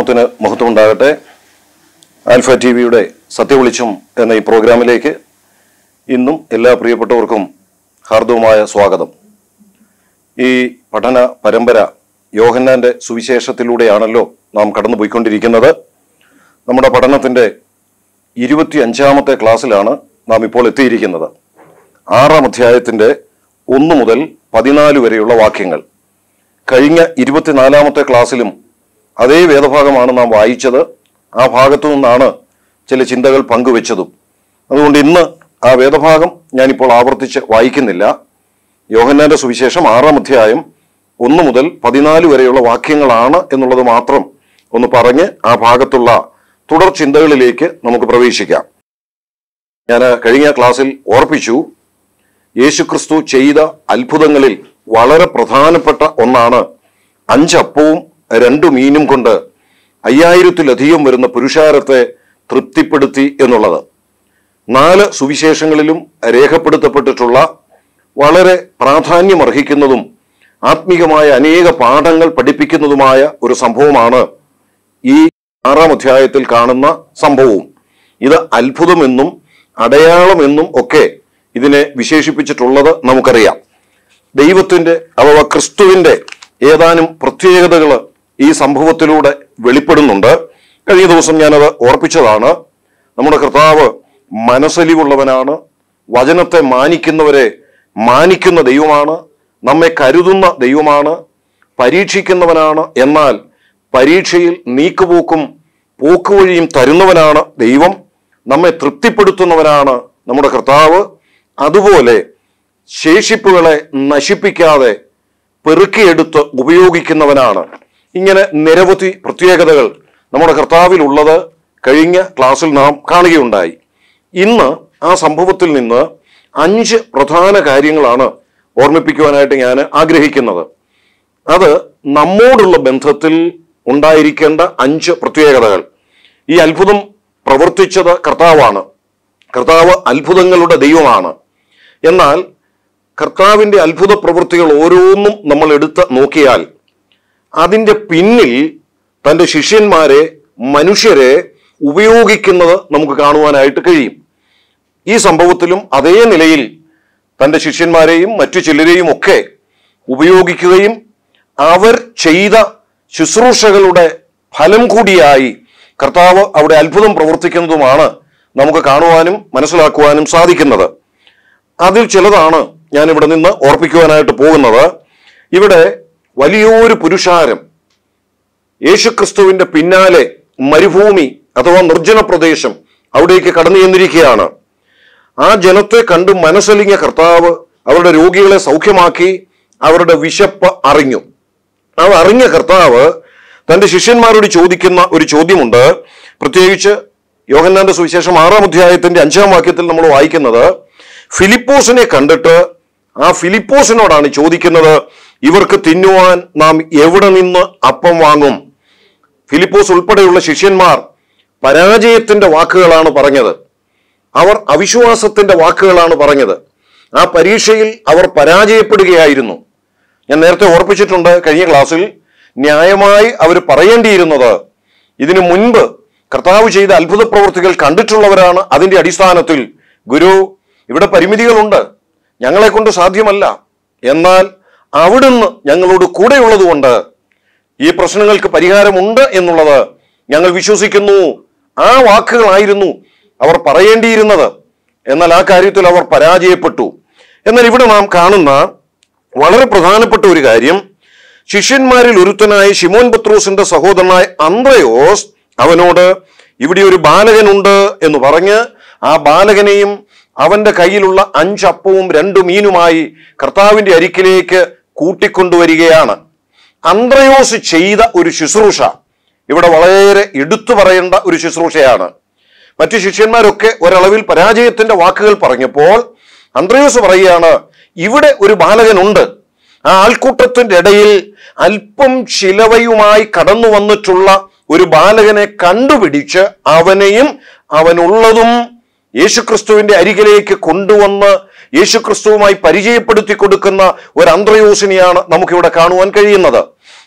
ദൈവനാമത്തിന് മഹത്വം ഉണ്ടാകട്ടെ ആൽഫ ടി വിയുടെ സത്യവിളിച്ചം എന്ന ഈ പ്രോഗ്രാമിലേക്ക് ഇന്നും എല്ലാ പ്രിയപ്പെട്ടവർക്കും ഹാർദവുമായ സ്വാഗതം ഈ പഠന പരമ്പര യോഹന്നാന്റെ സുവിശേഷത്തിലൂടെയാണല്ലോ നാം കടന്നു പോയിക്കൊണ്ടിരിക്കുന്നത് നമ്മുടെ പഠനത്തിന്റെ ഇരുപത്തി അഞ്ചാമത്തെ ക്ലാസ്സിലാണ് നാം ഇപ്പോൾ എത്തിയിരിക്കുന്നത് ആറാം അധ്യായത്തിന്റെ ഒന്ന് മുതൽ പതിനാല് വരെയുള്ള വാക്യങ്ങൾ കഴിഞ്ഞ ഇരുപത്തിനാലാമത്തെ ക്ലാസ്സിലും അതേ വേദഭാഗമാണ് നാം വായിച്ചത് ആ ഭാഗത്തു നിന്നാണ് ചില ചിന്തകൾ പങ്കുവെച്ചതും അതുകൊണ്ട് ഇന്ന് ആ വേദഭാഗം ഞാനിപ്പോൾ ആവർത്തിച്ച് വായിക്കുന്നില്ല യോഹന്നാന്റെ സുവിശേഷം ആറാം അധ്യായം ഒന്ന് മുതൽ പതിനാല് വരെയുള്ള വാക്യങ്ങളാണ് എന്നുള്ളത് മാത്രം ഒന്ന് പറഞ്ഞ് ആ ഭാഗത്തുള്ള തുടർ ചിന്തകളിലേക്ക് നമുക്ക് പ്രവേശിക്കാം ഞാൻ കഴിഞ്ഞ ക്ലാസ്സിൽ ഓർപ്പിച്ചു യേശുക്രിസ്തു ചെയ്ത അത്ഭുതങ്ങളിൽ വളരെ പ്രധാനപ്പെട്ട ഒന്നാണ് അഞ്ചപ്പവും രണ്ടു മീനും കൊണ്ട് അയ്യായിരത്തിലധികം വരുന്ന പുരുഷാരത്തെ തൃപ്തിപ്പെടുത്തി എന്നുള്ളത് നാല് സുവിശേഷങ്ങളിലും രേഖപ്പെടുത്തപ്പെട്ടിട്ടുള്ള വളരെ പ്രാധാന്യമർഹിക്കുന്നതും ആത്മീകമായ അനേക പാഠങ്ങൾ പഠിപ്പിക്കുന്നതുമായ ഒരു സംഭവമാണ് ഈ ആറാം അധ്യായത്തിൽ കാണുന്ന സംഭവവും ഇത് അത്ഭുതമെന്നും അടയാളമെന്നും ഒക്കെ ഇതിനെ വിശേഷിപ്പിച്ചിട്ടുള്ളത് നമുക്കറിയാം ദൈവത്തിന്റെ അഥവാ ക്രിസ്തുവിന്റെ ഏതാനും പ്രത്യേകതകൾ ഈ സംഭവത്തിലൂടെ വെളിപ്പെടുന്നുണ്ട് കഴിഞ്ഞ ദിവസം ഞാനത് ഓർപ്പിച്ചതാണ് നമ്മുടെ കർത്താവ് മനസ്സലിവുള്ളവനാണ് വചനത്തെ മാനിക്കുന്നവരെ മാനിക്കുന്ന ദൈവമാണ് നമ്മെ കരുതുന്ന ദൈവമാണ് പരീക്ഷിക്കുന്നവനാണ് എന്നാൽ പരീക്ഷയിൽ നീക്കുപോക്കും പോക്കുവഴിയും തരുന്നവനാണ് ദൈവം നമ്മെ തൃപ്തിപ്പെടുത്തുന്നവനാണ് നമ്മുടെ കർത്താവ് അതുപോലെ ശേഷിപ്പുകളെ നശിപ്പിക്കാതെ പെറുക്കിയെടുത്ത് ഉപയോഗിക്കുന്നവനാണ് ഇങ്ങനെ നിരവധി പ്രത്യേകതകൾ നമ്മുടെ കർത്താവിൽ ഉള്ളത് കഴിഞ്ഞ ക്ലാസ്സിൽ നാം കാണുകയുണ്ടായി ഇന്ന് ആ സംഭവത്തിൽ നിന്ന് അഞ്ച് പ്രധാന കാര്യങ്ങളാണ് ഓർമ്മിപ്പിക്കുവാനായിട്ട് ഞാൻ ആഗ്രഹിക്കുന്നത് അത് നമ്മോടുള്ള ബന്ധത്തിൽ ഉണ്ടായിരിക്കേണ്ട അഞ്ച് പ്രത്യേകതകൾ ഈ അത്ഭുതം പ്രവർത്തിച്ചത് കർത്താവാണ് കർത്താവ് അത്ഭുതങ്ങളുടെ ദൈവമാണ് എന്നാൽ കർത്താവിന്റെ അത്ഭുത പ്രവൃത്തികൾ ഓരോന്നും നമ്മൾ എടുത്ത് നോക്കിയാൽ അതിന്റെ പിന്നിൽ തന്റെ ശിഷ്യന്മാരെ മനുഷ്യരെ ഉപയോഗിക്കുന്നത് നമുക്ക് കാണുവാനായിട്ട് കഴിയും ഈ സംഭവത്തിലും അതേ നിലയിൽ തന്റെ ശിഷ്യന്മാരെയും മറ്റു ചിലരെയും ഒക്കെ ഉപയോഗിക്കുകയും അവർ ചെയ്ത ശുശ്രൂഷകളുടെ ഫലം കൂടിയായി കർത്താവ് അവിടെ അത്ഭുതം പ്രവർത്തിക്കുന്നതുമാണ് നമുക്ക് കാണുവാനും മനസ്സിലാക്കുവാനും സാധിക്കുന്നത് അതിൽ ചിലതാണ് ഞാൻ ഇവിടെ നിന്ന് ഓർപ്പിക്കുവാനായിട്ട് പോകുന്നത് ഇവിടെ വലിയൊരു പുരുഷാരം യേശുക്രിസ്തുവിന്റെ പിന്നാലെ മരുഭൂമി അഥവാ നിർജ്ജന പ്രദേശം അവിടേക്ക് കടന്നു ചെന്നിരിക്കുകയാണ് ആ ജനത്തെ കണ്ട് മനസ്സലിഞ്ഞ കർത്താവ് അവരുടെ രോഗികളെ സൗഖ്യമാക്കി അവരുടെ വിശപ്പ് അറിഞ്ഞു അത് അറിഞ്ഞ കർത്താവ് തന്റെ ശിഷ്യന്മാരോട് ചോദിക്കുന്ന ഒരു ചോദ്യമുണ്ട് പ്രത്യേകിച്ച് യോഹന്നാന്റെ സുവിശേഷം ആറാം അധ്യായത്തിന്റെ അഞ്ചാം വാക്യത്തിൽ നമ്മൾ വായിക്കുന്നത് ഫിലിപ്പോസിനെ കണ്ടിട്ട് ആ ഫിലിപ്പോസിനോടാണ് ചോദിക്കുന്നത് ഇവർക്ക് തിന്നുവാൻ നാം എവിടെ നിന്ന് അപ്പം വാങ്ങും ഫിലിപ്പോസ് ഉൾപ്പെടെയുള്ള ശിഷ്യന്മാർ പരാജയത്തിന്റെ വാക്കുകളാണ് പറഞ്ഞത് അവർ അവിശ്വാസത്തിന്റെ വാക്കുകളാണ് പറഞ്ഞത് ആ പരീക്ഷയിൽ അവർ പരാജയപ്പെടുകയായിരുന്നു ഞാൻ നേരത്തെ ഓർപ്പിച്ചിട്ടുണ്ട് കഴിഞ്ഞ ക്ലാസ്സിൽ ന്യായമായി അവർ പറയേണ്ടിയിരുന്നത് ഇതിനു മുൻപ് കർത്താവ് ചെയ്ത അത്ഭുത പ്രവൃത്തികൾ കണ്ടിട്ടുള്ളവരാണ് അതിന്റെ അടിസ്ഥാനത്തിൽ ഗുരു ഇവിടെ പരിമിതികളുണ്ട് ഞങ്ങളെ കൊണ്ട് സാധ്യമല്ല എന്നാൽ അവിടുന്ന് ഞങ്ങളോട് കൂടെയുള്ളതുകൊണ്ട് ഈ പ്രശ്നങ്ങൾക്ക് പരിഹാരമുണ്ട് എന്നുള്ളത് ഞങ്ങൾ വിശ്വസിക്കുന്നു ആ വാക്കുകളായിരുന്നു അവർ പറയേണ്ടിയിരുന്നത് എന്നാൽ ആ കാര്യത്തിൽ അവർ പരാജയപ്പെട്ടു എന്നാൽ ഇവിടെ നാം കാണുന്ന വളരെ പ്രധാനപ്പെട്ട ഒരു കാര്യം ശിഷ്യന്മാരിൽ ഒരുത്തനായ ഷിമോൻ പത്രോസിന്റെ സഹോദരനായ അന്ത്രയോസ് അവനോട് ഇവിടെ ഒരു ബാലകനുണ്ട് എന്ന് പറഞ്ഞ് ആ ബാലകനെയും അവന്റെ കയ്യിലുള്ള അഞ്ചപ്പവും രണ്ടു മീനുമായി കർത്താവിന്റെ അരിക്കിലേക്ക് കൂട്ടിക്കൊണ്ടുവരികയാണ് അന്ത്രയോസ് ചെയ്ത ഒരു ശുശ്രൂഷ ഇവിടെ വളരെ എടുത്തു പറയേണ്ട ഒരു ശുശ്രൂഷയാണ് മറ്റു ശിഷ്യന്മാരൊക്കെ ഒരളവിൽ പരാജയത്തിന്റെ വാക്കുകൾ പറഞ്ഞപ്പോൾ അന്ത്രയോസ് പറയുകയാണ് ഇവിടെ ഒരു ബാലകനുണ്ട് ആ ആൾക്കൂട്ടത്തിന്റെ ഇടയിൽ അല്പം ചിലവയുമായി കടന്നു വന്നിട്ടുള്ള ഒരു ബാലകനെ കണ്ടുപിടിച്ച് അവനെയും അവനുള്ളതും യേശുക്രിസ്തുവിന്റെ അരികിലേക്ക് കൊണ്ടുവന്ന് യേശുക്രിസ്തുവുമായി പരിചയപ്പെടുത്തി കൊടുക്കുന്ന ഒരു അന്ത്രയോസിനെയാണ് നമുക്കിവിടെ കാണുവാൻ കഴിയുന്നത്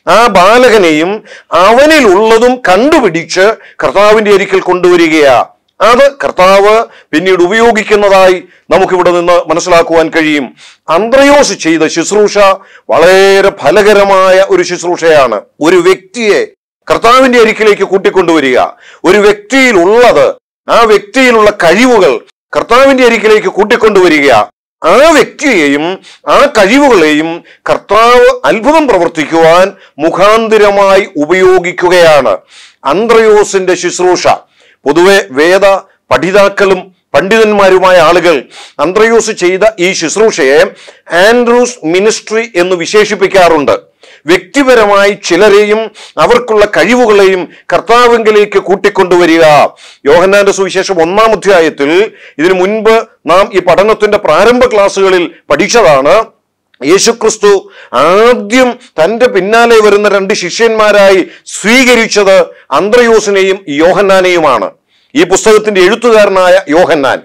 ആ ബാലകനെയും അവനിലുള്ളതും കണ്ടുപിടിച്ച് കർത്താവിന്റെ അരിക്കൽ കൊണ്ടുവരികയാ അത് കർത്താവ് പിന്നീട് ഉപയോഗിക്കുന്നതായി നമുക്കിവിടെ നിന്ന് മനസ്സിലാക്കുവാൻ കഴിയും അന്ത്രയോസ് ചെയ്ത ശുശ്രൂഷ വളരെ ഫലകരമായ ഒരു ശുശ്രൂഷയാണ് ഒരു വ്യക്തിയെ കർത്താവിന്റെ അരിക്കിലേക്ക് കൂട്ടിക്കൊണ്ടുവരിക ഒരു വ്യക്തിയിലുള്ളത് ആ വ്യക്തിയിലുള്ള കഴിവുകൾ കർത്താവിന്റെ അരിക്കിലേക്ക് കൂട്ടിക്കൊണ്ടുവരിക ആ വ്യക്തിയെയും ആ കഴിവുകളെയും കർത്താവ് അത്ഭുതം പ്രവർത്തിക്കുവാൻ മുഖാന്തിരമായി ഉപയോഗിക്കുകയാണ് അന്ത്രയോസിന്റെ ശുശ്രൂഷ പൊതുവെ വേദ പഠിതാക്കളും പണ്ഡിതന്മാരുമായ ആളുകൾ അന്ത്രയോസ് ചെയ്ത ഈ ശുശ്രൂഷയെ ആൻഡ്രൂസ് മിനിസ്ട്രി എന്ന് വിശേഷിപ്പിക്കാറുണ്ട് വ്യക്തിപരമായി ചിലരെയും അവർക്കുള്ള കഴിവുകളെയും കർത്താവിങ്കിലേക്ക് കൂട്ടിക്കൊണ്ടുവരിക യോഹന്നാന്റെ സുവിശേഷം ഒന്നാം അധ്യായത്തിൽ ഇതിനു മുൻപ് നാം ഈ പഠനത്തിന്റെ പ്രാരംഭ ക്ലാസ്സുകളിൽ പഠിച്ചതാണ് യേശുക്രിസ്തു ആദ്യം തന്റെ പിന്നാലെ വരുന്ന രണ്ട് ശിഷ്യന്മാരായി സ്വീകരിച്ചത് അന്ത്രയോസിനെയും യോഹന്നാനെയുമാണ് ഈ പുസ്തകത്തിന്റെ എഴുത്തുകാരനായ യോഹന്നാൻ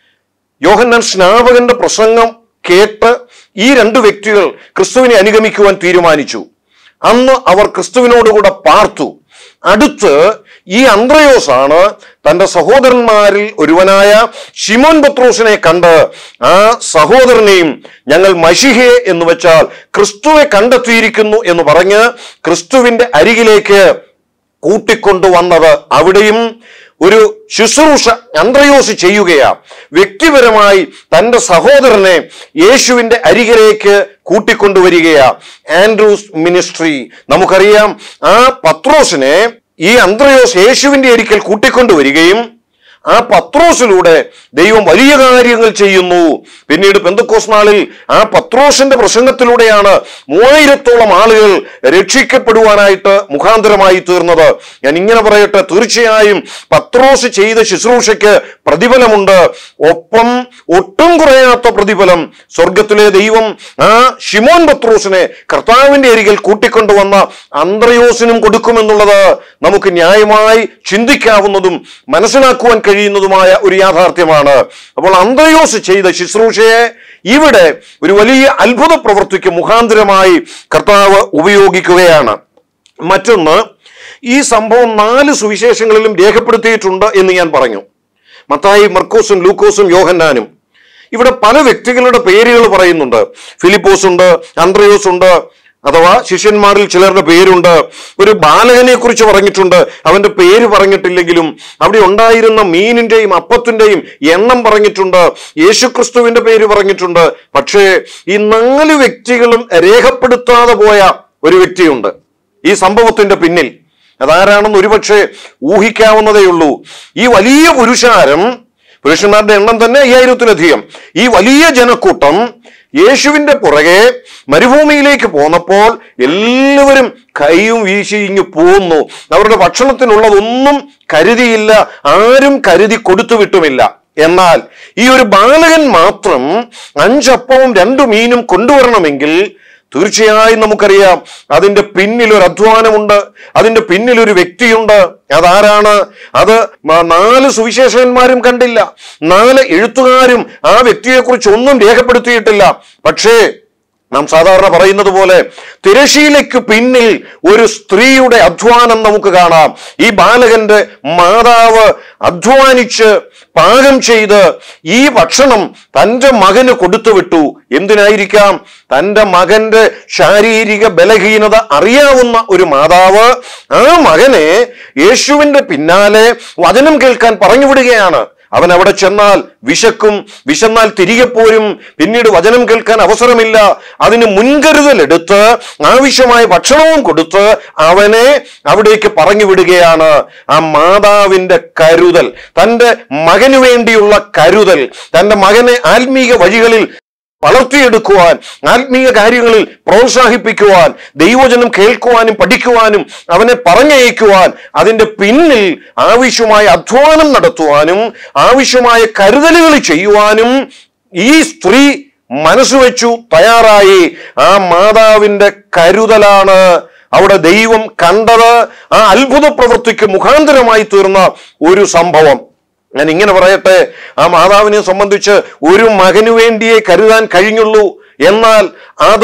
യോഹന്നാൻ സ്നാപകന്റെ പ്രസംഗം കേട്ട് ഈ രണ്ട് വ്യക്തികൾ ക്രിസ്തുവിനെ അനുഗമിക്കുവാൻ തീരുമാനിച്ചു അന്ന് അവർ ക്രിസ്തുവിനോടുകൂടെ പാർത്തു അടുത്ത് ഈ അന്ത്രയോസ് ആണ് തന്റെ സഹോദരന്മാരിൽ ഒരുവനായ ഷിമോൻ പത്രോസിനെ കണ്ട് ആ സഹോദരനെയും ഞങ്ങൾ മഷിഹയെ എന്ന് വെച്ചാൽ ക്രിസ്തുവെ കണ്ടെത്തിയിരിക്കുന്നു എന്ന് പറഞ്ഞ് ക്രിസ്തുവിന്റെ അരികിലേക്ക് കൂട്ടിക്കൊണ്ടുവന്നത് അവിടെയും ഒരു ശുശ്രൂഷ അന്ത്രയോസ് ചെയ്യുകയാ വ്യക്തിപരമായി തന്റെ സഹോദരനെ യേശുവിന്റെ അരികിലേക്ക് കൂട്ടിക്കൊണ്ടുവരികയാ ആൻഡ്രൂസ് മിനിസ്ട്രി നമുക്കറിയാം ആ പത്രോസിനെ ഈ അന്ത്രയോസ് യേശുവിന്റെ അരിക്കൽ കൂട്ടിക്കൊണ്ടുവരികയും ആ പത്രോസിലൂടെ ദൈവം വലിയ കാര്യങ്ങൾ ചെയ്യുന്നു പിന്നീട് പെന്തക്കോസ് നാളിൽ ആ പത്രോസിന്റെ പ്രസംഗത്തിലൂടെയാണ് മൂവായിരത്തോളം ആളുകൾ രക്ഷിക്കപ്പെടുവാനായിട്ട് മുഖാന്തരമായി തീർന്നത് ഞാൻ ഇങ്ങനെ പറയട്ടെ തീർച്ചയായും പത്രോസ് ചെയ്ത ശുശ്രൂഷയ്ക്ക് പ്രതിഫലമുണ്ട് ഒപ്പം ഒട്ടും കുറയാത്ത പ്രതിഫലം സ്വർഗത്തിലെ ദൈവം ആ ഷിമോൻ പത്രോസിനെ കർത്താവിന്റെ അരികിൽ കൂട്ടിക്കൊണ്ടുവന്ന അന്ത്രയോസിനും കൊടുക്കുമെന്നുള്ളത് നമുക്ക് ന്യായമായി ചിന്തിക്കാവുന്നതും മനസ്സിലാക്കുവാൻ കഴിയുന്നതുമായ ഒരു യാഥാർത്ഥ്യമാണ് അപ്പോൾ അന്ത്രയോസ് ചെയ്ത ശുശ്രൂഷയെ ഇവിടെ ഒരു വലിയ അത്ഭുത പ്രവൃത്തിക്ക് മുഖാന്തരമായി കർത്താവ് ഉപയോഗിക്കുകയാണ് മറ്റൊന്ന് ഈ സംഭവം നാല് സുവിശേഷങ്ങളിലും രേഖപ്പെടുത്തിയിട്ടുണ്ട് എന്ന് ഞാൻ പറഞ്ഞു മത്തായി മർക്കോസും ലൂക്കോസും യോഹന്നാനും ഇവിടെ പല വ്യക്തികളുടെ പേരുകൾ പറയുന്നുണ്ട് ഫിലിപ്പോസ് ഉണ്ട് അന്ത്രയോസ് ഉണ്ട് അഥവാ ശിഷ്യന്മാരിൽ ചിലരുടെ പേരുണ്ട് ഒരു ബാലകനെ കുറിച്ച് പറഞ്ഞിട്ടുണ്ട് അവന്റെ പേര് പറഞ്ഞിട്ടില്ലെങ്കിലും അവിടെ ഉണ്ടായിരുന്ന മീനിന്റെയും അപ്പത്തിന്റെയും എണ്ണം പറഞ്ഞിട്ടുണ്ട് യേശുക്രിസ്തുവിന്റെ പേര് പറഞ്ഞിട്ടുണ്ട് പക്ഷേ ഈ നാല് വ്യക്തികളും രേഖപ്പെടുത്താതെ പോയ ഒരു വ്യക്തിയുണ്ട് ഈ സംഭവത്തിന്റെ പിന്നിൽ അതാരാണെന്ന് ഒരുപക്ഷെ ഊഹിക്കാവുന്നതേ ഉള്ളൂ ഈ വലിയ പുരുഷാരം പുരുഷന്മാരുടെ എണ്ണം തന്നെ അയ്യായിരത്തിലധികം ഈ വലിയ ജനക്കൂട്ടം യേശുവിന്റെ പുറകെ മരുഭൂമിയിലേക്ക് പോന്നപ്പോൾ എല്ലാവരും കൈയും വീശി ഇങ്ങ് പോന്നു അവരുടെ ഭക്ഷണത്തിനുള്ളതൊന്നും കരുതിയില്ല ആരും കരുതി കൊടുത്തു വിട്ടുമില്ല എന്നാൽ ഈ ഒരു ബാലകൻ മാത്രം അഞ്ചപ്പവും രണ്ടു മീനും കൊണ്ടുവരണമെങ്കിൽ തീർച്ചയായും നമുക്കറിയാം അതിന്റെ പിന്നിൽ ഒരു അധ്വാനമുണ്ട് അതിന്റെ പിന്നിൽ ഒരു വ്യക്തിയുണ്ട് അതാരാണ് അത് മ- നാല് സുവിശേഷകന്മാരും കണ്ടില്ല നാല് എഴുത്തുകാരും ആ വ്യക്തിയെക്കുറിച്ച് ഒന്നും രേഖപ്പെടുത്തിയിട്ടില്ല പക്ഷേ നാം സാധാരണ പറയുന്നത് പോലെ തിരശീലയ്ക്ക് പിന്നിൽ ഒരു സ്ത്രീയുടെ അധ്വാനം നമുക്ക് കാണാം ഈ ബാലകന്റെ മാതാവ് അധ്വാനിച്ച് പാകം ചെയ്ത് ഈ ഭക്ഷണം തന്റെ മകന് കൊടുത്തുവിട്ടു എന്തിനായിരിക്കാം തന്റെ മകന്റെ ശാരീരിക ബലഹീനത അറിയാവുന്ന ഒരു മാതാവ് ആ മകനെ യേശുവിന്റെ പിന്നാലെ വചനം കേൾക്കാൻ പറഞ്ഞു വിടുകയാണ് അവൻ അവിടെ ചെന്നാൽ വിശക്കും വിശന്നാൽ തിരികെ പോരും പിന്നീട് വചനം കേൾക്കാൻ അവസരമില്ല അതിന് മുൻകരുതൽ എടുത്ത് ആവശ്യമായ ഭക്ഷണവും കൊടുത്ത് അവനെ അവിടേക്ക് പറഞ്ഞു വിടുകയാണ് ആ മാതാവിന്റെ കരുതൽ തന്റെ മകന് വേണ്ടിയുള്ള കരുതൽ തന്റെ മകനെ ആത്മീക വഴികളിൽ വളർത്തിയെടുക്കുവാൻ ആത്മീയ കാര്യങ്ങളിൽ പ്രോത്സാഹിപ്പിക്കുവാൻ ദൈവജനം കേൾക്കുവാനും പഠിക്കുവാനും അവനെ പറഞ്ഞയക്കുവാൻ അതിന്റെ പിന്നിൽ ആവശ്യമായ അധ്വാനം നടത്തുവാനും ആവശ്യമായ കരുതലുകൾ ചെയ്യുവാനും ഈ സ്ത്രീ മനസ്സുവെച്ചു തയ്യാറായി ആ മാതാവിന്റെ കരുതലാണ് അവിടെ ദൈവം കണ്ടത് ആ അത്ഭുത പ്രവൃത്തിക്ക് മുഖാന്തരമായി തീർന്ന ഒരു സംഭവം ഞാൻ ഇങ്ങനെ പറയട്ടെ ആ മാതാവിനെ സംബന്ധിച്ച് ഒരു മകനു വേണ്ടിയേ കരുതാൻ കഴിഞ്ഞുള്ളൂ എന്നാൽ അത്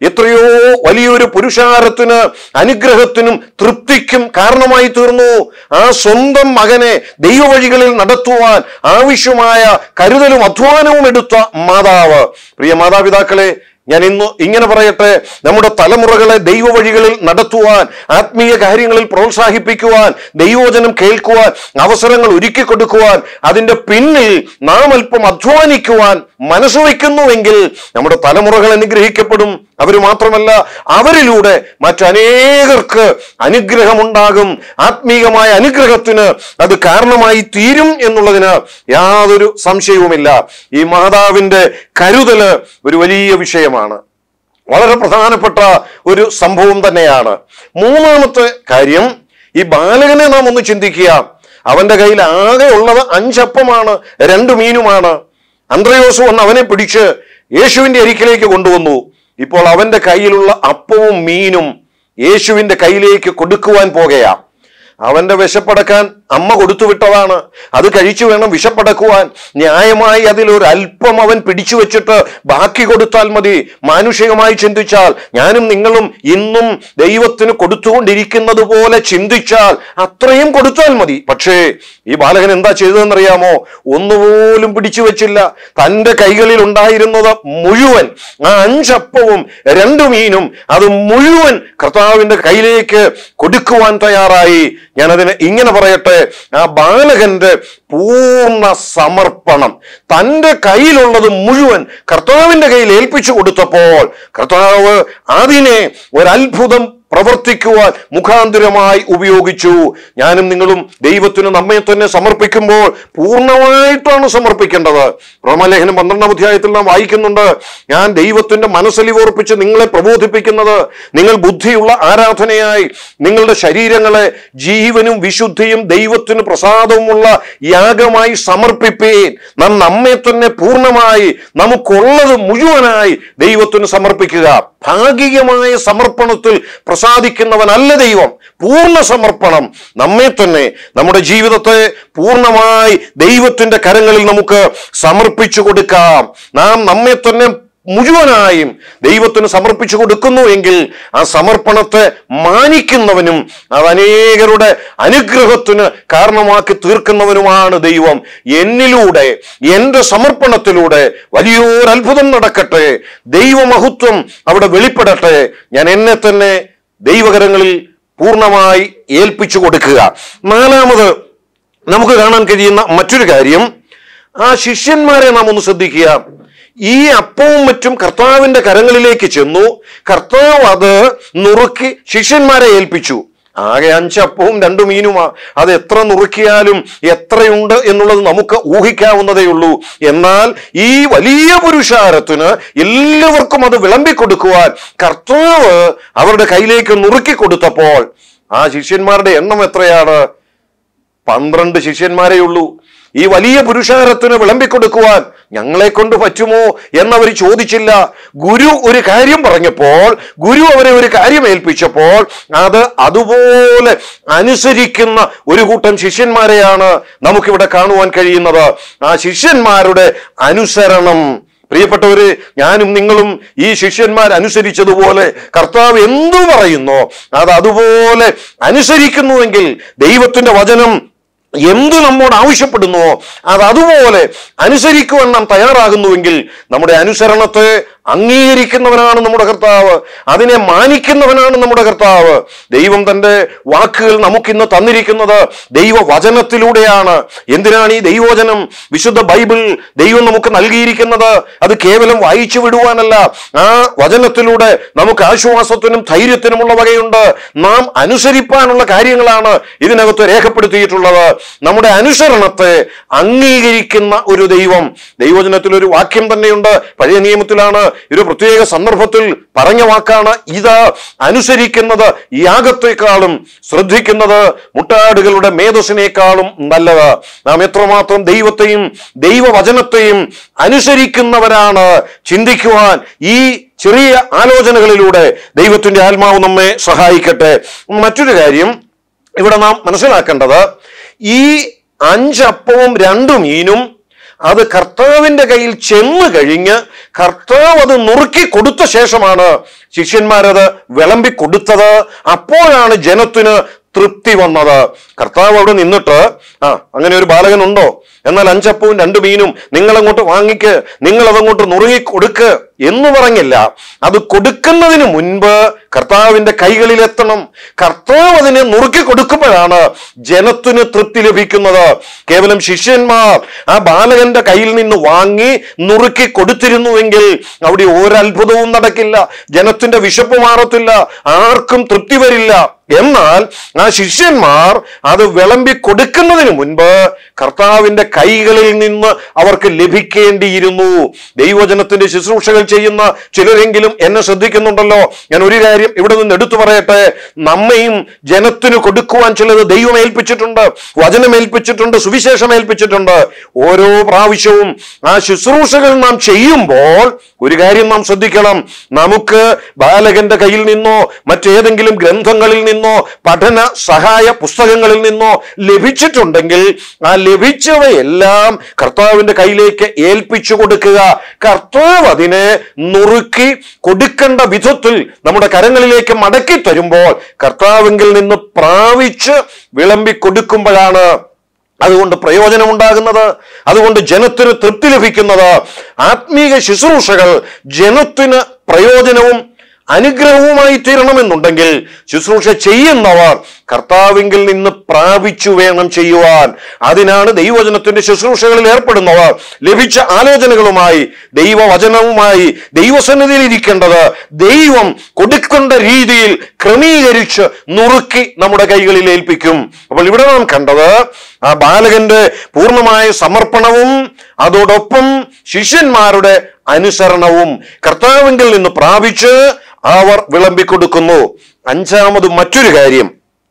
എത്രയോ വലിയൊരു പുരുഷാരത്തിന് അനുഗ്രഹത്തിനും തൃപ്തിക്കും കാരണമായി തീർന്നു ആ സ്വന്തം മകനെ ദൈവവഴികളിൽ നടത്തുവാൻ ആവശ്യമായ കരുതലും അധ്വാനവും എടുത്ത മാതാവ് പ്രിയ മാതാപിതാക്കളെ ഞാൻ ഇന്ന് ഇങ്ങനെ പറയട്ടെ നമ്മുടെ തലമുറകളെ ദൈവവഴികളിൽ നടത്തുവാൻ ആത്മീയ കാര്യങ്ങളിൽ പ്രോത്സാഹിപ്പിക്കുവാൻ ദൈവവചനം കേൾക്കുവാൻ അവസരങ്ങൾ ഒരുക്കി കൊടുക്കുവാൻ അതിന്റെ പിന്നിൽ നാം അല്പം അധ്വാനിക്കുവാൻ മനസ്സ് വയ്ക്കുന്നുവെങ്കിൽ നമ്മുടെ തലമുറകൾ അനുഗ്രഹിക്കപ്പെടും അവർ മാത്രമല്ല അവരിലൂടെ മറ്റനേകർക്ക് അനുഗ്രഹമുണ്ടാകും ആത്മീയമായ അനുഗ്രഹത്തിന് അത് കാരണമായി തീരും എന്നുള്ളതിന് യാതൊരു സംശയവുമില്ല ഈ മാതാവിന്റെ കരുതല് ഒരു വലിയ വിഷയമാണ് വളരെ പ്രധാനപ്പെട്ട ഒരു സംഭവം തന്നെയാണ് മൂന്നാമത്തെ കാര്യം ഈ ബാലകനെ നാം ഒന്ന് ചിന്തിക്കുക അവന്റെ കയ്യിൽ ആകെ ഉള്ളത് അഞ്ചപ്പമാണ് രണ്ട് മീനുമാണ് അന്ത്രയോസ് വന്ന് അവനെ പിടിച്ച് യേശുവിന്റെ അരിക്കിലേക്ക് കൊണ്ടുവന്നു ഇപ്പോൾ അവന്റെ കയ്യിലുള്ള അപ്പവും മീനും യേശുവിന്റെ കയ്യിലേക്ക് കൊടുക്കുവാൻ പോകയാ അവന്റെ വിശപ്പടക്കാൻ അമ്മ കൊടുത്തു വിട്ടതാണ് അത് കഴിച്ചു വേണം വിശപ്പടക്കുവാൻ ന്യായമായി അതിൽ ഒരു അല്പം അവൻ പിടിച്ചു വെച്ചിട്ട് ബാക്കി കൊടുത്താൽ മതി മാനുഷികമായി ചിന്തിച്ചാൽ ഞാനും നിങ്ങളും ഇന്നും ദൈവത്തിന് കൊടുത്തുകൊണ്ടിരിക്കുന്നത് പോലെ ചിന്തിച്ചാൽ അത്രയും കൊടുത്താൽ മതി പക്ഷേ ഈ ബാലകൻ എന്താ ചെയ്തതെന്നറിയാമോ ഒന്നുപോലും പിടിച്ചു വെച്ചില്ല തന്റെ കൈകളിൽ ഉണ്ടായിരുന്നത് മുഴുവൻ ആ അഞ്ചപ്പവും രണ്ടു മീനും അത് മുഴുവൻ കർത്താവിന്റെ കയ്യിലേക്ക് കൊടുക്കുവാൻ തയ്യാറായി ഞാനതിന് ഇങ്ങനെ പറയട്ടെ ആ ബാലകന്റെ പൂർണ്ണ സമർപ്പണം തന്റെ കയ്യിലുള്ളത് മുഴുവൻ കർത്താവിന്റെ കയ്യിൽ ഏൽപ്പിച്ചു കൊടുത്തപ്പോൾ കർത്താവ് അതിനെ ഒരത്ഭുതം പ്രവർത്തിക്കുവാൻ മുഖാന്തരമായി ഉപയോഗിച്ചു ഞാനും നിങ്ങളും ദൈവത്തിന് നമ്മെ തന്നെ സമർപ്പിക്കുമ്പോൾ പൂർണ്ണമായിട്ടാണ് സമർപ്പിക്കേണ്ടത് റോമലേഖനം പന്ത്രണ്ടാം അധ്യായത്തിൽ നാം വായിക്കുന്നുണ്ട് ഞാൻ ദൈവത്തിന്റെ മനസ്സലിവോർപ്പിച്ച് നിങ്ങളെ പ്രബോധിപ്പിക്കുന്നത് നിങ്ങൾ ബുദ്ധിയുള്ള ആരാധനയായി നിങ്ങളുടെ ശരീരങ്ങളെ ജീവനും വിശുദ്ധിയും ദൈവത്തിന് പ്രസാദവുമുള്ള യാഗമായി സമർപ്പിപ്പേൻ നാം നമ്മെ തന്നെ പൂർണ്ണമായി നമുക്കുള്ളത് മുഴുവനായി ദൈവത്തിന് സമർപ്പിക്കുക ഭാഗികമായ സമർപ്പണത്തിൽ പ്രസാദിക്കുന്നവനല്ല ദൈവം പൂർണ്ണ സമർപ്പണം നമ്മെ തന്നെ നമ്മുടെ ജീവിതത്തെ പൂർണ്ണമായി ദൈവത്തിന്റെ കരങ്ങളിൽ നമുക്ക് സമർപ്പിച്ചു കൊടുക്കാം നാം നമ്മെ തന്നെ മുഴുവനായും ദൈവത്തിന് സമർപ്പിച്ചു കൊടുക്കുന്നു എങ്കിൽ ആ സമർപ്പണത്തെ മാനിക്കുന്നവനും അത് അനേകരുടെ അനുഗ്രഹത്തിന് കാരണമാക്കി തീർക്കുന്നവനുമാണ് ദൈവം എന്നിലൂടെ എന്റെ സമർപ്പണത്തിലൂടെ വലിയൊരു അത്ഭുതം നടക്കട്ടെ ദൈവമഹത്വം അവിടെ വെളിപ്പെടട്ടെ ഞാൻ എന്നെ തന്നെ ദൈവകരങ്ങളിൽ പൂർണ്ണമായി ഏൽപ്പിച്ചു കൊടുക്കുക നാലാമത് നമുക്ക് കാണാൻ കഴിയുന്ന മറ്റൊരു കാര്യം ആ ശിഷ്യന്മാരെ നാം ഒന്ന് ശ്രദ്ധിക്കുക ഈ അപ്പവും മറ്റും കർത്താവിന്റെ കരങ്ങളിലേക്ക് ചെന്നു കർത്താവ് അത് നുറുക്കി ശിഷ്യന്മാരെ ഏൽപ്പിച്ചു ആകെ അഞ്ചപ്പവും രണ്ടു മീനുമാ അത് എത്ര നുറുക്കിയാലും എത്രയുണ്ട് എന്നുള്ളത് നമുക്ക് ഊഹിക്കാവുന്നതേ ഉള്ളൂ എന്നാൽ ഈ വലിയ പുരുഷാരത്തിന് എല്ലാവർക്കും അത് വിളമ്പിക്കൊടുക്കുവാൻ കർത്താവ് അവരുടെ കയ്യിലേക്ക് നുറുക്കി കൊടുത്തപ്പോൾ ആ ശിഷ്യന്മാരുടെ എണ്ണം എത്രയാണ് പന്ത്രണ്ട് ശിഷ്യന്മാരേ ഉള്ളൂ ഈ വലിയ പുരുഷാരത്തിന് വിളമ്പിക്കൊടുക്കുവാൻ ഞങ്ങളെ കൊണ്ട് പറ്റുമോ എന്നവർ ചോദിച്ചില്ല ഗുരു ഒരു കാര്യം പറഞ്ഞപ്പോൾ ഗുരു അവരെ ഒരു കാര്യം ഏൽപ്പിച്ചപ്പോൾ അത് അതുപോലെ അനുസരിക്കുന്ന ഒരു കൂട്ടം ശിഷ്യന്മാരെയാണ് നമുക്കിവിടെ കാണുവാൻ കഴിയുന്നത് ആ ശിഷ്യന്മാരുടെ അനുസരണം പ്രിയപ്പെട്ടവര് ഞാനും നിങ്ങളും ഈ ശിഷ്യന്മാർ അനുസരിച്ചതുപോലെ കർത്താവ് എന്തു പറയുന്നോ അത് അതുപോലെ അനുസരിക്കുന്നുവെങ്കിൽ ദൈവത്തിന്റെ വചനം എന്ത് നമ്മോട് ആവശ്യപ്പെടുന്നുവോ അത് അതുപോലെ അനുസരിക്കുവാൻ നാം തയ്യാറാകുന്നുവെങ്കിൽ നമ്മുടെ അനുസരണത്തെ അംഗീകരിക്കുന്നവനാണ് നമ്മുടെ കർത്താവ് അതിനെ മാനിക്കുന്നവനാണ് നമ്മുടെ കർത്താവ് ദൈവം തന്റെ വാക്കുകൾ നമുക്കിന്ന് തന്നിരിക്കുന്നത് ദൈവവചനത്തിലൂടെയാണ് എന്തിനാണ് ഈ ദൈവവചനം വിശുദ്ധ ബൈബിൾ ദൈവം നമുക്ക് നൽകിയിരിക്കുന്നത് അത് കേവലം വായിച്ചു വിടുവാനല്ല ആ വചനത്തിലൂടെ നമുക്ക് ആശ്വാസത്തിനും ധൈര്യത്തിനുമുള്ള വകയുണ്ട് നാം അനുസരിപ്പാനുള്ള കാര്യങ്ങളാണ് ഇതിനകത്ത് രേഖപ്പെടുത്തിയിട്ടുള്ളത് നമ്മുടെ അനുസരണത്തെ അംഗീകരിക്കുന്ന ഒരു ദൈവം ദൈവവചനത്തിൽ ഒരു വാക്യം തന്നെയുണ്ട് പഴയ നിയമത്തിലാണ് ഒരു പ്രത്യേക സന്ദർഭത്തിൽ പറഞ്ഞ വാക്കാണ് ഇത് അനുസരിക്കുന്നത് യാഗത്തെക്കാളും ശ്രദ്ധിക്കുന്നത് മുട്ടാടുകളുടെ മേധസ്സിനേക്കാളും നല്ലത് നാം എത്രമാത്രം ദൈവത്തെയും ദൈവവചനത്തെയും അനുസരിക്കുന്നവരാണ് ചിന്തിക്കുവാൻ ഈ ചെറിയ ആലോചനകളിലൂടെ ദൈവത്തിന്റെ ആത്മാവ് നമ്മെ സഹായിക്കട്ടെ മറ്റൊരു കാര്യം ഇവിടെ നാം മനസ്സിലാക്കേണ്ടത് ഈ അഞ്ചപ്പവും രണ്ടു മീനും അത് കർത്താവിന്റെ കയ്യിൽ ചെന്ന് കഴിഞ്ഞ് കർത്താവ് അത് നുറുക്കി കൊടുത്ത ശേഷമാണ് ശിഷ്യന്മാരത് വിളമ്പി കൊടുത്തത് അപ്പോഴാണ് ജനത്തിന് തൃപ്തി വന്നത് കർത്താവ് അവിടെ നിന്നിട്ട് ആ അങ്ങനെ ഒരു ബാലകനുണ്ടോ എന്നാൽ അഞ്ചപ്പവും രണ്ട് മീനും നിങ്ങൾ അങ്ങോട്ട് വാങ്ങിക്ക് നിങ്ങൾ അതങ്ങോട്ട് നുറുങ്ങി കൊടുക്ക് എന്ന് പറഞ്ഞില്ല അത് കൊടുക്കുന്നതിന് മുൻപ് കർത്താവിന്റെ കൈകളിൽ എത്തണം കർത്താവ് അതിനെ നുറുക്കി കൊടുക്കുമ്പോഴാണ് ജനത്തിന് തൃപ്തി ലഭിക്കുന്നത് കേവലം ശിഷ്യന്മാർ ആ ബാലകന്റെ കയ്യിൽ നിന്ന് വാങ്ങി നുറുക്കി കൊടുത്തിരുന്നുവെങ്കിൽ അവിടെ ഒരത്ഭുതവും നടക്കില്ല ജനത്തിന്റെ വിശപ്പ് മാറത്തില്ല ആർക്കും തൃപ്തി വരില്ല എന്നാൽ ആ ശിഷ്യന്മാർ അത് വിളമ്പി കൊടുക്കുന്നതിന് മുൻപ് കർത്താവിന്റെ കൈകളിൽ നിന്ന് അവർക്ക് ലഭിക്കേണ്ടിയിരുന്നു ദൈവജനത്തിന്റെ ശുശ്രൂഷകൾ ചെയ്യുന്ന ചിലരെങ്കിലും എന്നെ ശ്രദ്ധിക്കുന്നുണ്ടല്ലോ ഞാൻ ഒരു കാര്യം ഇവിടെ നിന്ന് എടുത്തു പറയട്ടെ നമ്മയും ജനത്തിന് കൊടുക്കുവാൻ ചിലത് ദൈവം ഏൽപ്പിച്ചിട്ടുണ്ട് വചനം ഏൽപ്പിച്ചിട്ടുണ്ട് സുവിശേഷം ഏൽപ്പിച്ചിട്ടുണ്ട് ഓരോ പ്രാവശ്യവും ആ ശുശ്രൂഷകൾ നാം ചെയ്യുമ്പോൾ ഒരു കാര്യം നാം ശ്രദ്ധിക്കണം നമുക്ക് ബാലകന്റെ കയ്യിൽ നിന്നോ മറ്റേതെങ്കിലും ഗ്രന്ഥങ്ങളിൽ നിന്നോ പഠന സഹായ പുസ്തകങ്ങളിൽ നിന്നോ ലഭിച്ചിട്ടുണ്ടെങ്കിൽ ആ ലഭിച്ചവയെല്ലാം കർത്താവിന്റെ കയ്യിലേക്ക് ഏൽപ്പിച്ചു കൊടുക്കുക കർത്താവ് അതിനെ നുറുക്കി കൊടുക്കേണ്ട വിധത്തിൽ നമ്മുടെ കരങ്ങളിലേക്ക് മടക്കി തരുമ്പോൾ കർത്താവിങ്കിൽ നിന്ന് പ്രാപിച്ച് വിളമ്പി കൊടുക്കുമ്പോഴാണ് അതുകൊണ്ട് പ്രയോജനമുണ്ടാകുന്നത് അതുകൊണ്ട് ജനത്തിന് തൃപ്തി ലഭിക്കുന്നത് ആത്മീക ശുശ്രൂഷകൾ ജനത്തിന് പ്രയോജനവും അനുഗ്രഹവുമായി തീരണമെന്നുണ്ടെങ്കിൽ ശുശ്രൂഷ ചെയ്യുന്നവർ കർത്താവിങ്കിൽ നിന്ന് പ്രാപിച്ചു വേണം ചെയ്യുവാൻ അതിനാണ് ദൈവവചനത്തിന്റെ ശുശ്രൂഷകളിൽ ഏർപ്പെടുന്നവർ ലഭിച്ച ആലോചനകളുമായി ദൈവവചനവുമായി ദൈവസന്നിധിയിൽ ഇരിക്കേണ്ടത് ദൈവം കൊടുക്കേണ്ട രീതിയിൽ ക്രമീകരിച്ച് നുറുക്കി നമ്മുടെ കൈകളിൽ ഏൽപ്പിക്കും അപ്പോൾ ഇവിടെ നാം കണ്ടത് ആ ബാലകന്റെ പൂർണ്ണമായ സമർപ്പണവും അതോടൊപ്പം ശിഷ്യന്മാരുടെ അനുസരണവും കർത്താവിങ്കിൽ നിന്ന് പ്രാപിച്ച് അവർ വിളമ്പിക്കൊടുക്കുന്നു അഞ്ചാമത് മറ്റൊരു കാര്യം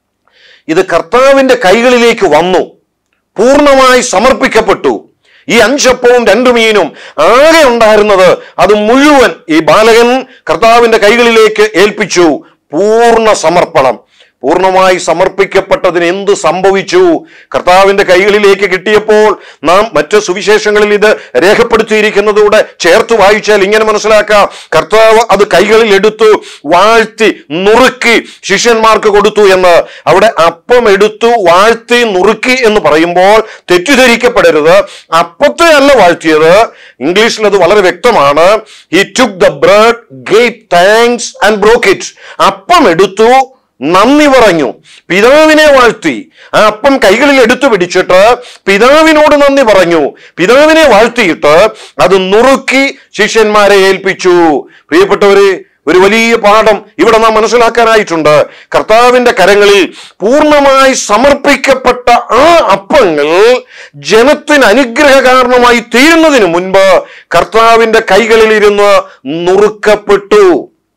ഇത് കർത്താവിന്റെ കൈകളിലേക്ക് വന്നു പൂർണ്ണമായി സമർപ്പിക്കപ്പെട്ടു ഈ അഞ്ചപ്പവും രണ്ടു മീനും ആകെ ഉണ്ടായിരുന്നത് അത് മുഴുവൻ ഈ ബാലകൻ കർത്താവിന്റെ കൈകളിലേക്ക് ഏൽപ്പിച്ചു പൂർണ്ണ സമർപ്പണം പൂർണ്ണമായി സമർപ്പിക്കപ്പെട്ടതിന് എന്ത് സംഭവിച്ചു കർത്താവിന്റെ കൈകളിലേക്ക് കിട്ടിയപ്പോൾ നാം മറ്റ് സുവിശേഷങ്ങളിൽ ഇത് രേഖപ്പെടുത്തിയിരിക്കുന്നതൂടെ ചേർത്ത് വായിച്ചാൽ ഇങ്ങനെ മനസ്സിലാക്കാം കർത്താവ് അത് കൈകളിൽ എടുത്തു വാഴ്ത്തി നുറുക്കി ശിഷ്യന്മാർക്ക് കൊടുത്തു എന്ന് അവിടെ അപ്പം എടുത്തു വാഴ്ത്തി നുറുക്കി എന്ന് പറയുമ്പോൾ തെറ്റിദ്ധരിക്കപ്പെടരുത് അപ്പത്തെ അല്ല വാഴ്ത്തിയത് ഇംഗ്ലീഷിൽ അത് വളരെ വ്യക്തമാണ് he took the bread gave thanks and broke it അപ്പം എടുത്തു നന്ദി പറഞ്ഞു പിതാവിനെ വാഴ്ത്തി ആ അപ്പം കൈകളിൽ എടുത്തു പിടിച്ചിട്ട് പിതാവിനോട് നന്ദി പറഞ്ഞു പിതാവിനെ വാഴ്ത്തിയിട്ട് അത് നുറുക്കി ശിഷ്യന്മാരെ ഏൽപ്പിച്ചു പ്രിയപ്പെട്ടവര് ഒരു വലിയ പാഠം ഇവിടെ നാം മനസ്സിലാക്കാനായിട്ടുണ്ട് കർത്താവിന്റെ കരങ്ങളിൽ പൂർണ്ണമായി സമർപ്പിക്കപ്പെട്ട ആ അപ്പങ്ങൾ ജനത്തിന് അനുഗ്രഹ കാരണമായി തീരുന്നതിന് മുൻപ് കർത്താവിന്റെ കൈകളിൽ ഇരുന്ന് നുറുക്കപ്പെട്ടു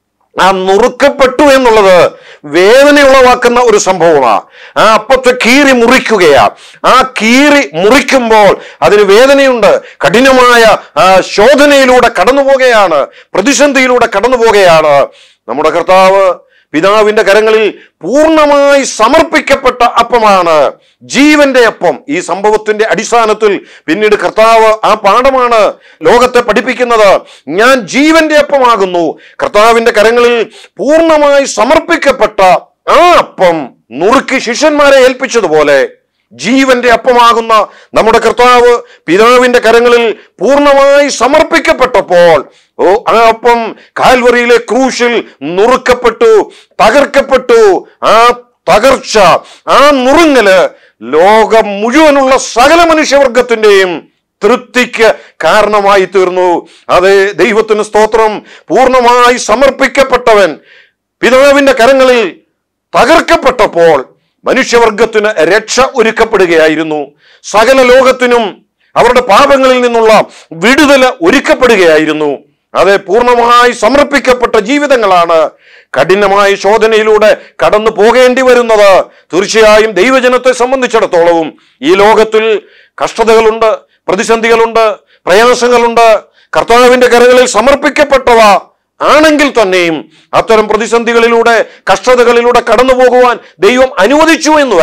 ആ നുറുക്കപ്പെട്ടു എന്നുള്ളത് വേദന ഉളവാക്കുന്ന ഒരു സംഭവമാണ് ആ അപ്പത്തെ കീറി മുറിക്കുകയാ ആ കീറി മുറിക്കുമ്പോൾ അതിന് വേദനയുണ്ട് കഠിനമായ ആ ശോധനയിലൂടെ കടന്നു പോകുകയാണ് പ്രതിസന്ധിയിലൂടെ കടന്നു പോകുകയാണ് നമ്മുടെ കർത്താവ് പിതാവിന്റെ കരങ്ങളിൽ പൂർണ്ണമായി സമർപ്പിക്കപ്പെട്ട അപ്പമാണ് ജീവന്റെ അപ്പം ഈ സംഭവത്തിന്റെ അടിസ്ഥാനത്തിൽ പിന്നീട് കർത്താവ് ആ പാഠമാണ് ലോകത്തെ പഠിപ്പിക്കുന്നത് ഞാൻ ജീവന്റെ അപ്പമാകുന്നു കർത്താവിന്റെ കരങ്ങളിൽ പൂർണ്ണമായി സമർപ്പിക്കപ്പെട്ട ആ അപ്പം നുറുക്കി ശിഷ്യന്മാരെ ഏൽപ്പിച്ചതുപോലെ ജീവന്റെ അപ്പമാകുന്ന നമ്മുടെ കർത്താവ് പിതാവിന്റെ കരങ്ങളിൽ പൂർണ്ണമായി സമർപ്പിക്കപ്പെട്ടപ്പോൾ ഓ ആ അപ്പം കാൽവറിയിലെ ക്രൂശിൽ നുറുക്കപ്പെട്ടു തകർക്കപ്പെട്ടു ആ തകർച്ച ആ നുറുങ്ങല് ലോകം മുഴുവനുള്ള സകല മനുഷ്യവർഗത്തിന്റെയും തൃപ്തിക്ക് കാരണമായി തീർന്നു അതെ ദൈവത്തിന് സ്തോത്രം പൂർണ്ണമായി സമർപ്പിക്കപ്പെട്ടവൻ പിതാവിന്റെ കരങ്ങളിൽ തകർക്കപ്പെട്ടപ്പോൾ മനുഷ്യവർഗത്തിന് രക്ഷ ഒരുക്കപ്പെടുകയായിരുന്നു സകല ലോകത്തിനും അവരുടെ പാപങ്ങളിൽ നിന്നുള്ള വിടുതല ഒരുക്കപ്പെടുകയായിരുന്നു അതെ പൂർണ്ണമായി സമർപ്പിക്കപ്പെട്ട ജീവിതങ്ങളാണ് കഠിനമായ ശോധനയിലൂടെ കടന്നു പോകേണ്ടി വരുന്നത് തീർച്ചയായും ദൈവജനത്തെ സംബന്ധിച്ചിടത്തോളവും ഈ ലോകത്തിൽ കഷ്ടതകളുണ്ട് പ്രതിസന്ധികളുണ്ട് പ്രയാസങ്ങളുണ്ട് കർത്താവിന്റെ കരങ്ങളിൽ സമർപ്പിക്കപ്പെട്ടവ ആണെങ്കിൽ തന്നെയും അത്തരം പ്രതിസന്ധികളിലൂടെ കഷ്ടതകളിലൂടെ കടന്നു പോകുവാൻ ദൈവം അനുവദിച്ചു എന്ന് വരാം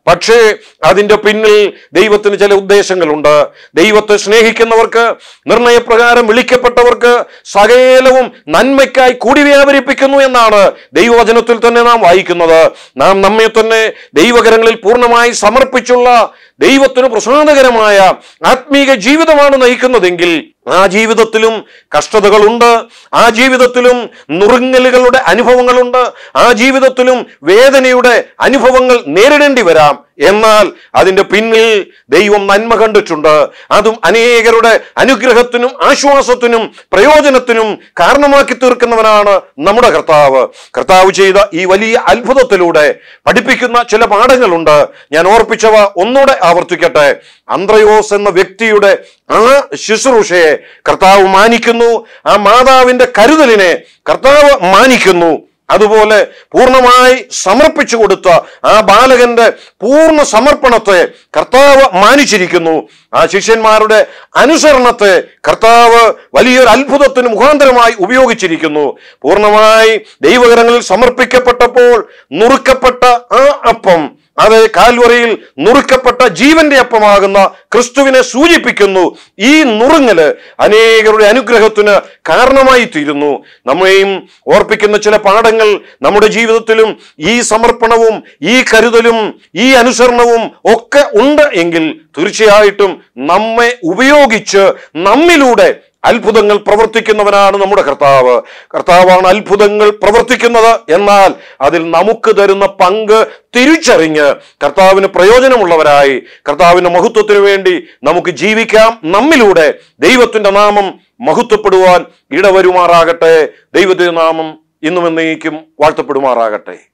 പക്ഷേ അതിന്റെ പിന്നിൽ ദൈവത്തിന് ചില ഉദ്ദേശങ്ങളുണ്ട് ദൈവത്തെ സ്നേഹിക്കുന്നവർക്ക് നിർണയപ്രകാരം വിളിക്കപ്പെട്ടവർക്ക് സകലവും നന്മയ്ക്കായി കൂടി വ്യാപരിപ്പിക്കുന്നു എന്നാണ് ദൈവവചനത്തിൽ തന്നെ നാം വായിക്കുന്നത് നാം നമ്മെ തന്നെ ദൈവകരങ്ങളിൽ പൂർണ്ണമായി സമർപ്പിച്ചുള്ള ദൈവത്തിന് പ്രസാദകരമായ ആത്മീക ജീവിതമാണ് നയിക്കുന്നതെങ്കിൽ ആ ജീവിതത്തിലും കഷ്ടതകളുണ്ട് ആ ജീവിതത്തിലും നുറുങ്ങലുകളുടെ അനുഭവങ്ങളുണ്ട് ആ ജീവിതത്തിലും വേദനയുടെ അനുഭവങ്ങൾ നേരിടേണ്ടി വരാം എന്നാൽ അതിന്റെ പിന്നിൽ ദൈവം നന്മ കണ്ടിട്ടുണ്ട് അതും അനേകരുടെ അനുഗ്രഹത്തിനും ആശ്വാസത്തിനും പ്രയോജനത്തിനും കാരണമാക്കി തീർക്കുന്നവനാണ് നമ്മുടെ കർത്താവ് കർത്താവ് ചെയ്ത ഈ വലിയ അത്ഭുതത്തിലൂടെ പഠിപ്പിക്കുന്ന ചില പാഠങ്ങളുണ്ട് ഞാൻ ഓർപ്പിച്ചവ ഒന്നുകൂടെ ആവർത്തിക്കട്ടെ അന്ത്രയോസ് എന്ന വ്യക്തിയുടെ ആ ശുശ്രൂഷയെ കർത്താവ് മാനിക്കുന്നു ആ മാതാവിന്റെ കരുതലിനെ കർത്താവ് മാനിക്കുന്നു അതുപോലെ പൂർണ്ണമായി സമർപ്പിച്ചു കൊടുത്ത ആ ബാലകന്റെ പൂർണ്ണ സമർപ്പണത്തെ കർത്താവ് മാനിച്ചിരിക്കുന്നു ആ ശിഷ്യന്മാരുടെ അനുസരണത്തെ കർത്താവ് വലിയൊരു അത്ഭുതത്തിന് മുഖാന്തരമായി ഉപയോഗിച്ചിരിക്കുന്നു പൂർണ്ണമായി ദൈവകരങ്ങളിൽ സമർപ്പിക്കപ്പെട്ടപ്പോൾ നുറുക്കപ്പെട്ട ആ അപ്പം അത് കാൽവറയിൽ നുറുക്കപ്പെട്ട ജീവന്റെ അപ്പമാകുന്ന ക്രിസ്തുവിനെ സൂചിപ്പിക്കുന്നു ഈ നുറുങ്ങല് അനേകരുടെ അനുഗ്രഹത്തിന് കാരണമായി തീരുന്നു നമ്മെയും ഓർപ്പിക്കുന്ന ചില പാഠങ്ങൾ നമ്മുടെ ജീവിതത്തിലും ഈ സമർപ്പണവും ഈ കരുതലും ഈ അനുസരണവും ഒക്കെ ഉണ്ട് എങ്കിൽ തീർച്ചയായിട്ടും നമ്മെ ഉപയോഗിച്ച് നമ്മിലൂടെ അത്ഭുതങ്ങൾ പ്രവർത്തിക്കുന്നവനാണ് നമ്മുടെ കർത്താവ് കർത്താവാണ് അത്ഭുതങ്ങൾ പ്രവർത്തിക്കുന്നത് എന്നാൽ അതിൽ നമുക്ക് തരുന്ന പങ്ക് തിരിച്ചറിഞ്ഞ് കർത്താവിന് പ്രയോജനമുള്ളവരായി കർത്താവിന്റെ മഹത്വത്തിനു വേണ്ടി നമുക്ക് ജീവിക്കാം നമ്മിലൂടെ ദൈവത്തിന്റെ നാമം മഹത്വപ്പെടുവാൻ ഇടവരുമാറാകട്ടെ ദൈവത്തിന്റെ നാമം ഇന്നും എന്നേക്കും വാഴ്ത്തപ്പെടുമാറാകട്ടെ